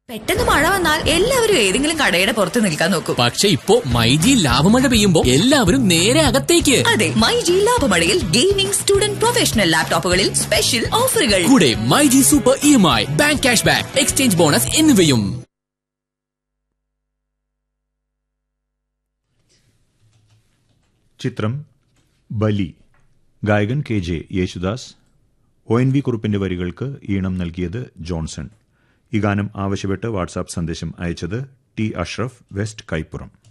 പെട്ടെന്ന് മഴ വന്നാൽ എല്ലാവരും ഏതെങ്കിലും കടയുടെ പുറത്ത് നിൽക്കാൻ നോക്കും പക്ഷെ ഇപ്പോ മൈജി ലാഭമഴ പെയ്യുമ്പോ എല്ലാവരും നേരെ അകത്തേക്ക് അതെ മൈ ജി ലാഭമഴയിൽ ഗെയിമിംഗ് സ്റ്റുഡന്റ് പ്രൊഫഷണൽ ലാപ്ടോപ്പുകളിൽ സ്പെഷ്യൽ ഓഫറുകൾ കൂടെ myG super E M I bank cash back exchange bonus എന്നിവയും ചിത്രം ബലി ഗായകൻ K J Yesudas O N V കുറുപ്പിന്റെ വരികൾക്ക് ഈണം നൽകിയത് ജോൺസൺ ഈ ഗാനം ആവശ്യപ്പെട്ട് വാട്സാപ്പ് സന്ദേശം അയച്ചത് ടി അഷ്റഫ് വെസ്റ്റ് കൈപ്പുറം